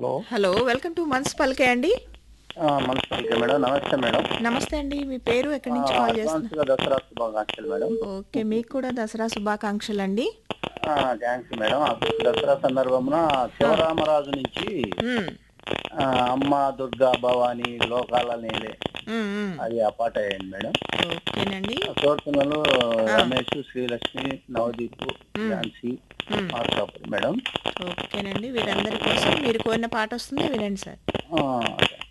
Hello hello welcome to Manas Palike అండి Manaspalike madam నమస్తే madam నమస్తే అండి మీ పేరు ఎక్కడి నుంచి కాల్ చేస్తున్నారు అడ్వాన్స్ గా దసరా శుభాకాంక్షలు మేడం ఓకే మీకు కూడా దసరా శుభాకాంక్షలు అండి థ్యాంక్స్ మేడం ఆ దసరా సందర్భమున శివరామరాజు నుంచి మ్మ్. ఆ, అమ్మ దుర్గా భవాని లోకాల నేలే మ్మ్, మ్మ్. అది ఆ పాట అయ్యింది మేడం ఓకేనండి కోరుతున్నలు రమేష్ శ్రీలక్ష్మి నవదీప్ ఝాన్సీ మ్మ్. మార్కాపురి మేడం ఓకేనండి వీరందరి కోసం మీరు కోరిన పాట వస్తుంది వినండి సార్ ఆ,